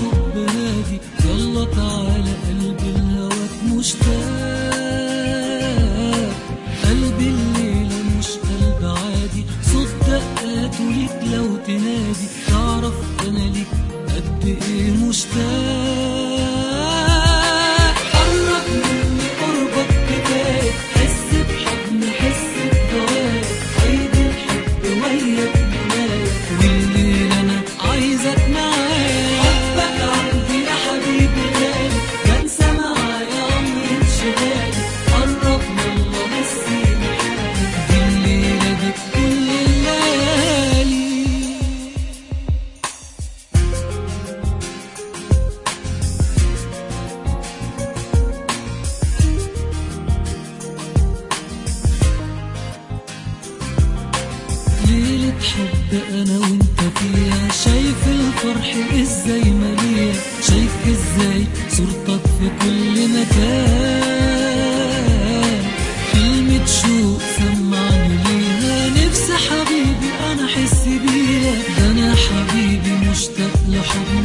حب هادي يلا تعالى قلبي الهواك مشتاق قلبي الليلة مش قلب عادي صوت دقاته ليك لو تنادي تعرف انا ليك قد ايه مشتاق قرب مني قربك كفاية حس بحضن حس بجواك عيد الحب وياك منايا والليل انا عايزك معايا حبك عندي يا حبيبي غالي بنسى معايا عمري انشغالي قرب يلا نسيني حالي دي الليلة دي كل الليالي ليلة حب أنا وأنت فيها شايف الفرح إزاي مليا شايف إزاي صورتك في كل مكان كلمة شوق سمعني ليها نفسي حبيبي أنا أحس بيها ده أنا حبيبي مشتاق لحضن